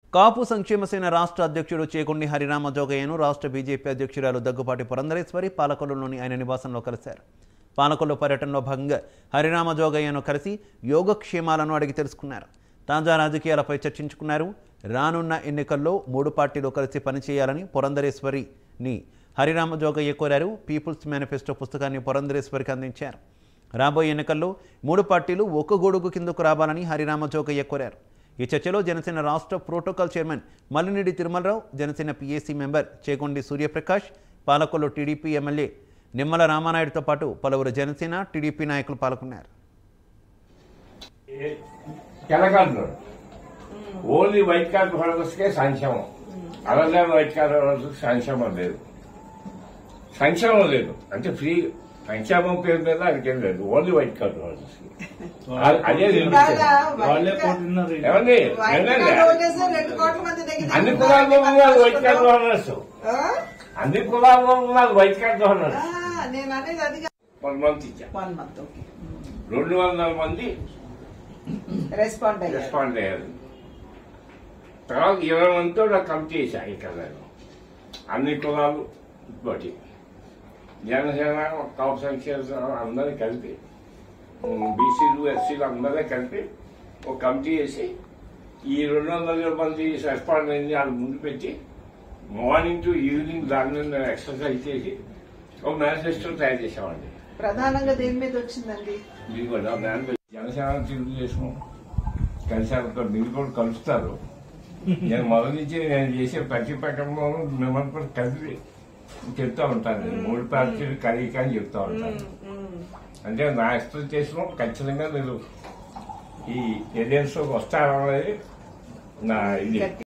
కాపు సంక్షేమ సేన రాష్ట్ర అధ్యక్షుడు చేకొండి హరిరామ జోగయ్యను రాష్ట్ర బీజేపీ అధ్యక్షురాలు దగ్గుపాటి పురంధరేశ్వరి పాలకొల్లులోని ఆయన నివాసంలో కలిశారు పాలకొల్లు పర్యటనలో భాగంగా హరిరామ జోగయ్యను కలిసి యోగక్షేమాలను అడిగి తెలుసుకున్నారు తాజా రాజకీయాలపై చర్చించుకున్నారు రానున్న ఎన్నికల్లో మూడు పార్టీలు కలిసి పనిచేయాలని పురంధరేశ్వరిని హరిరామ జోగయ్య కోరారు పీపుల్స్ మేనిఫెస్టో పుస్తకాన్ని పురంధరేశ్వరికి అందించారు రాబోయే ఎన్నికల్లో మూడు పార్టీలు ఒక్క గొడుగు కిందకు రావాలని హరిరామ జోగయ్య కోరారు ఈ చర్చలో జనసేన రాష్ట్ర protocol chairman Mallinedi Tirumalarao Janasena PAC member Chekondi Suryaprakash Palakollu TDP MLA Nimmala రామానాయుడుతో పాటు పలువురు జనసేన టీడీపీ నాయకులు పాల్గొన్నారు తెల్లకారులు ఓన్లీ వైట్ కార్డు హోల్డర్స్కే సంక్షేమం అలాగే వైట్ కార్డు హోల్డర్స్ సంక్షేమం లేదు సంక్షేమం లేదు అంటే ఫ్రీ సంక్షేమం పేరు మీద ఆయనకేం లేదు ఓన్లీ వైట్ కార్డు హోల్డర్స్ అదే బాగా వాళ్ళే వైట్ పోతున్నారు ఏమండి వైట్ ఏంటంటే కార్డు ఓటేస్తే రెండు కోట్ల మంది దగ్గర అన్ని కులాల్లో ఉన్నారు వైట్ కార్డు హోల్డర్స్ ఆ? అన్ని కులాల్లో ఉన్నారు వైట్ కార్డు ఆ, హోల్డర్స్ నేను అనేది అది కొంతమంది ఇచ్చారు వన్ మంత్ ఓకే రెండు వందల మంది రెస్పాండ్ అయ్యారు రెస్పాండ్ అయ్యారు తర్వాత ఇరవై మందితో నాకు కమిటీ చేశా ఇక్కడ నేను అన్ని కులాలు బట్టి జనసేన కాపు సంక్షేమ అందరినీ కలిపి బీసీలు ఎస్సీలు అందరినీ కలిపి ఒక కమిటీ చేసి ఈ రెండు వందల మంది రెస్పాండ్ అయింది వాళ్ళు ముందు పెట్టి మార్నింగ్ టు ఈవినింగ్ దాని మీద ఎక్సర్సైజ్ చేసి ఒక మేనిఫెస్టో తయారు చేసామండి ప్రధానంగా దేని మీద వచ్చిందండి మీరు కూడా మేనిఫెస్టో జనసేన తెలుగుదేశం కలిసి మీరు కూడా కలుస్తారు నేను మొదటి నుంచి నేను చేసే ప్రతి ప్రకటనలోనూ మిమ్మల్ని కూడా కలిపి చెప్తా ఉంటాను నేను మూడు పార్టీలు కలిగి అని చెప్తా ఉంటాను అంటే నా ఎక్స్పెక్టేషన్ ఖచ్చితంగా మీరు ఈ ఏరియాస్లోకి వస్తారనేది నా ఇది